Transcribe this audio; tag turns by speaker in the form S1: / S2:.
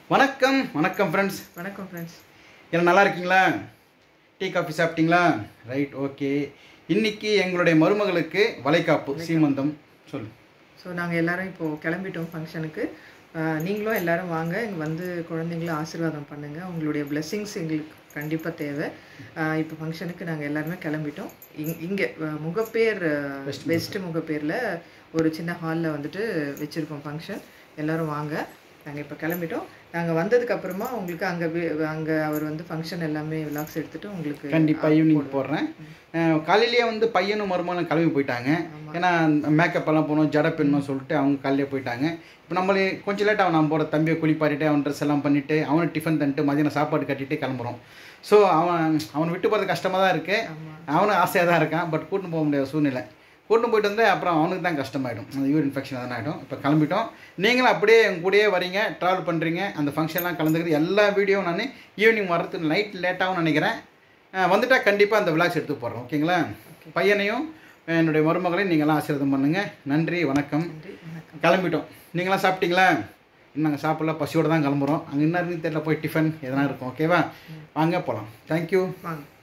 S1: வணக்கம் வணக்கம் ஃப்ரெண்ட்ஸ்
S2: வணக்கம் ஃப்ரெண்ட்ஸ்
S1: எல்லாம் நல்லா இருக்கீங்களா டீ காஃபி சாப்பிட்டீங்களா ரைட் ஓகே இன்னைக்கு எங்களுடைய மருமகளுக்கு வளைகாப்பு சீமந்தம் சொல்லு
S2: ஸோ நாங்கள் எல்லாரும் இப்போது கிளம்பிட்டோம் ஃபங்க்ஷனுக்கு நீங்களும் எல்லாரும் வாங்க இங்கே வந்து குழந்தைங்கள ஆசீர்வாதம் பண்ணுங்கள் உங்களுடைய blessings எங்களுக்கு கண்டிப்பாக தேவை ஆஹ் இப்போ ஃபங்க்ஷனுக்கு நாங்கள் எல்லாருமே கிளம்பிட்டோம் இங் இங்கே முகப்பேர் பெஸ்ட் முகப்பேரில் ஒரு சின்ன ஹாலில் வந்துட்டு வச்சுருக்கோம் ஃபங்க்ஷன் எல்லாரும் வாங்க நாங்கள் இப்போ கிளம்பிட்டோம் நாங்கள் வந்ததுக்கு அப்புறமா உங்களுக்கு அங்கே அங்கே அவர் வந்து ஃபங்க்ஷன் எல்லாமே விலாக்ஸ் எடுத்துட்டு உங்களுக்கு
S1: கண்டிப்பாக ஈவினிங் போடுறேன் அஹ் காலையிலேயே வந்து பையனும் மருமகளும் கிளம்பி போயிட்டாங்க ஏன்னா மேக்கப் எல்லாம் போகணும் ஜடை பின்னணும் சொல்லிட்டு அவங்க காலையிலே போயிட்டாங்க இப்போ நம்மளே கொஞ்சம் லேட் அவன் நம்மளோட தம்பியை குளிப்பாட்டிட்டு அவன் ட்ரெஸ் எல்லாம் பண்ணிவிட்டு அவனுக்கு டிஃபன் தந்துட்டு மதியானம் சாப்பாடு கட்டிட்டு கிளம்புறோம் ஸோ அவன் அவனை விட்டு போகிறது கஷ்டமாக தான் இருக்குது
S2: ஆமாம்
S1: அவனும் ஆசையாக தான் இருக்கான் பட் கூட்டின்னு போக முடியாத சூழ்நிலை கூட்டின்னு போயிட்டு வந்து அப்புறம் அவனுக்கு தான் கஷ்டமாயிடும் அந்த யூர் இன்ஃபெக்ஷன் எதனா ஆகிடும் இப்போ கிளம்பிட்டோம் நீங்களும் அப்படியே எங்க கூடயே வரீங்க ட்ராவல் பண்ணுறீங்க அந்த ஃபங்க்ஷன்லாம் கலந்துக்கிறது எல்லா வீடியோவும் நான் ஈவினிங் வர்றதுக்கு நைட் லேட்டாகவும் நினைக்கிறேன் அஹ் வந்துட்டா கண்டிப்பாக அந்த விளாக்ஸ் எடுத்து போடுறோம் ஓகேங்களா பையனையும் என்னுடைய மருமகளையும் நீங்களாம் ஆசீர்வாதம் பண்ணுங்கள் நன்றி வணக்கம்
S2: நன்றி வணக்கம்
S1: கிளம்பிட்டோம் நீங்களாம் சாப்பிட்டீங்களா இன்னும் நாங்கள் சாப்பிடல பசியோடு தான் கிளம்புறோம் அங்கே என்ன இருக்குன்னு தெரியல போய் டிஃபன் எதனா இருக்கும் ஓகேவா வாங்க போகலாம் தேங்க்யூ
S2: வாங்க